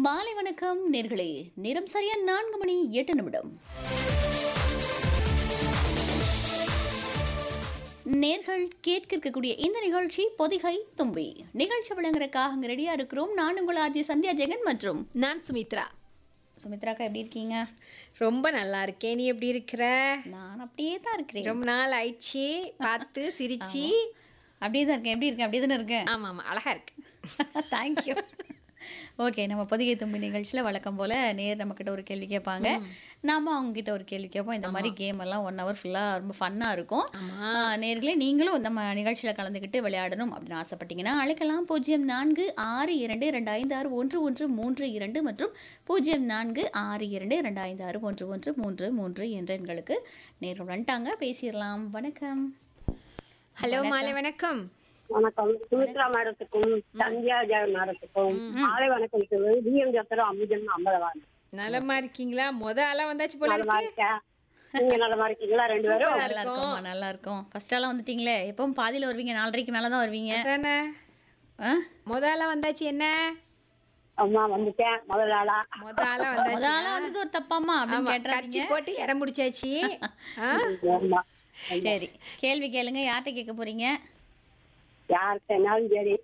மாலை வணக்கம் நேர்களே நேரம் சரியா நான்கு மணி எட்டு நிமிடம் நேர்கள் கேட்க இருக்கக்கூடிய இந்த நிகழ்ச்சி பொதிகை தும்பி நிகழ்ச்சி விளங்குறதுக்காக அங்க ரெடியா இருக்கிறோம் நான் உங்கள் ஆர்ஜி சந்தியா ஜெகன் மற்றும் நான் சுமித்ரா சுமித்ராக்கா எப்படி இருக்கீங்க ரொம்ப நல்லா இருக்கேன் நீ எப்படி இருக்கிற நான் அப்படியே தான் இருக்கிறேன் ரொம்ப நாள் ஆயிடுச்சு பார்த்து சிரிச்சு அப்படியே தான் இருக்கேன் எப்படி இருக்கேன் அப்படியே தானே இருக்கேன் ஆமா ஆமா அழகா இருக்கு தேங்க்யூ ஓகே நம்ம பொதிகை தும்பி நிகழ்ச்சியில் வழக்கம் போல் நேர் நம்மக்கிட்ட ஒரு கேள்வி கேட்பாங்க நாம அவங்க கிட்ட ஒரு கேள்வி கேட்போம் இந்த மாதிரி கேம் எல்லாம் ஒன் ஹவர் ஃபுல்லாக ரொம்ப ஃபன்னாக இருக்கும் ஆமா ஆ, நேர்களே நீங்களும் நம்ம நிகழ்ச்சியில் கலந்துக்கிட்டு விளையாடணும் அப்படின்னு ஆசைப்பட்டீங்கன்னா அழைக்கலாம் பூஜ்ஜியம் நான்கு ஆறு இரண்டு ரெண்டு ஐந்து ஆறு ஒன்று ஒன்று மூன்று இரண்டு மற்றும் பூஜ்ஜியம் நான்கு ஆறு இரண்டு ரெண்டு ஐந்து ஆறு ஒன்று ஒன்று மூன்று மூன்று என்ற எண்களுக்கு நேரம் வந்துட்டாங்க பேசிடலாம் வணக்கம் ஹலோ மாலை வணக்கம் வணக்கம் சுமித்ரா மேடத்துக்கும் சந்தியா ஜெகன் மேடத்துக்கும் மாலை வணக்கம் சொல்லுவது டிஎம் ஜோத்தரம் அம்புஜன் அம்பலவான் நலமா இருக்கீங்களா முத ஆளா வந்தாச்சு போல நலமா இருக்கு இருக்கேன் நீங்க நலமா இருக்கீங்களா ரெண்டு பேரும் நல்லா இருக்கோம்மா நல்லா இருக்கும் ஃபர்ஸ்டாலாம் வந்துட்டீங்களே எப்பவும் பாதியில் வருவீங்க நாலரைக்கு மேலே தான் வருவீங்க அதானே ஆ முத ஆளா வந்தாச்சு என்ன அம்மா வந்துட்டேன் முதல் ஆளா முத ஆளா வந்தாச்சு முதல்ல வந்தது ஒரு தப்பாமா அப்படின்னு ஆமா கேட்டுறாங்க கட்சி போட்டு இடம் முடிச்சாச்சு ஆ? ஆமா சரி கேள்வி கேளுங்க யார்கிட்ட கேட்க போறீங்க யார்கிட்டனாலும் சரி